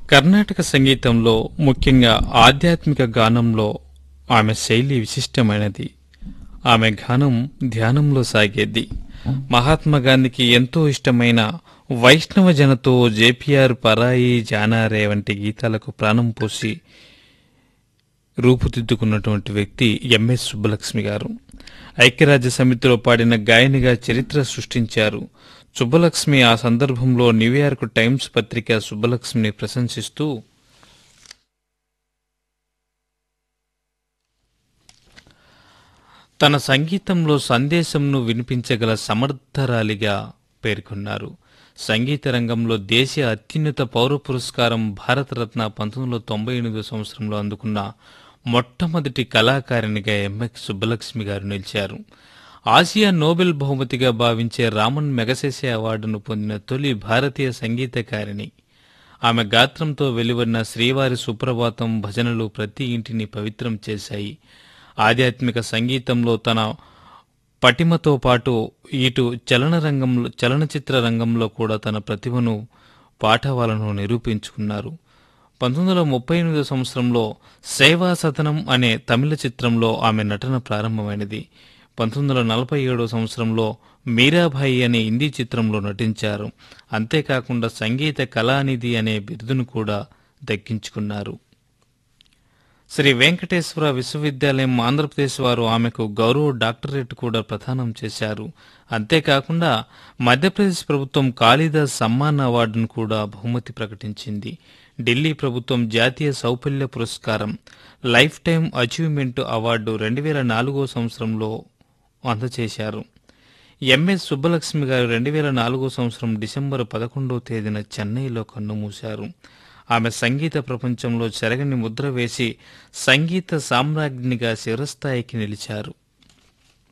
కర్ణాటక సంగీతంలో ముఖ్యంగా ఆధ్యాత్మిక గానంలో ఆమె శైలి విశిష్టమైనది ఆమె గానం ధ్యానంలో సాగేది మహాత్మా గాంధీకి ఎంతో ఇష్టమైన వైష్ణవ జనతో జేపీఆర్ పరాయి జానారే వంటి గీతాలకు ప్రాణం పోసి రూపుదిద్దుకున్నటువంటి వ్యక్తి ఎంఎస్ సుబ్బలక్ష్మి గారు ఐక్యరాజ్య సమితిలో పాడిన గాయనిగా చరిత్ర సృష్టించారు సుబ్బలక్ష్మి ఆ సందర్భంలో న్యూయార్క్ టైమ్స్ పత్రిక సుబ్బలక్ష్మిని ప్రశంసిస్తూ తన సంగీతంలో సందేశంను వినిపించగల సమర్థరాలిగా పేర్కొన్నారు సంగీత రంగంలో దేశీయ అత్యున్నత పౌర పురస్కారం భారతరత్న పంతొమ్మిది వందల తొంభై ఎనిమిదో సంవత్సరంలో అందుకున్న మొట్టమొదటి కళాకారిణిగా ఎంఎక్స్ సుబ్బలక్ష్మి గారు నిలిచారు ఆసియా నోబెల్ బహుమతిగా భావించే రామన్ మెగసెసే అవార్డును పొందిన తొలి భారతీయ సంగీతకారిణి ఆమె గాత్రంతో వెలువడిన శ్రీవారి సుప్రభాతం భజనలు ప్రతి ఇంటిని పవిత్రం చేశాయి ఆధ్యాత్మిక సంగీతంలో తన పటిమతో పాటు ఇటు చలన రంగంలో చలనచిత్ర రంగంలో కూడా తన ప్రతిభను పాఠవాలను నిరూపించుకున్నారు పంతొమ్మిది వందల ముప్పై ఎనిమిదో సంవత్సరంలో సేవా సదనం అనే తమిళ చిత్రంలో ఆమె నటన ప్రారంభమైనది పంతొమ్మిది వందల నలభై ఏడో సంవత్సరంలో మీరాబాయి అనే హిందీ చిత్రంలో నటించారు అంతేకాకుండా సంగీత కళానిధి అనే బిరుదును కూడా దక్కించుకున్నారు శ్రీ వెంకటేశ్వర విశ్వవిద్యాలయం ఆంధ్రప్రదేశ్ వారు ఆమెకు గౌరవ డాక్టరేట్ కూడా ప్రదానం చేశారు అంతేకాకుండా మధ్యప్రదేశ్ ప్రభుత్వం కాళిదాస్ సమ్మాన్ అవార్డును కూడా బహుమతి ప్రకటించింది ఢిల్లీ ప్రభుత్వం జాతీయ సౌపల్య పురస్కారం లైఫ్ టైం అచీవ్మెంట్ అవార్డు రెండు వేల నాలుగో సంవత్సరంలో అందజేశారు ఎంఎస్ సుబ్బలక్ష్మి గారు రెండు వేల నాలుగో సంవత్సరం డిసెంబర్ పదకొండవ తేదీన చెన్నైలో కన్నుమూశారు ఆమె సంగీత ప్రపంచంలో చెరగని ముద్ర వేసి సంగీత సామ్రాజ్ఞిగా శిరస్థాయికి నిలిచారు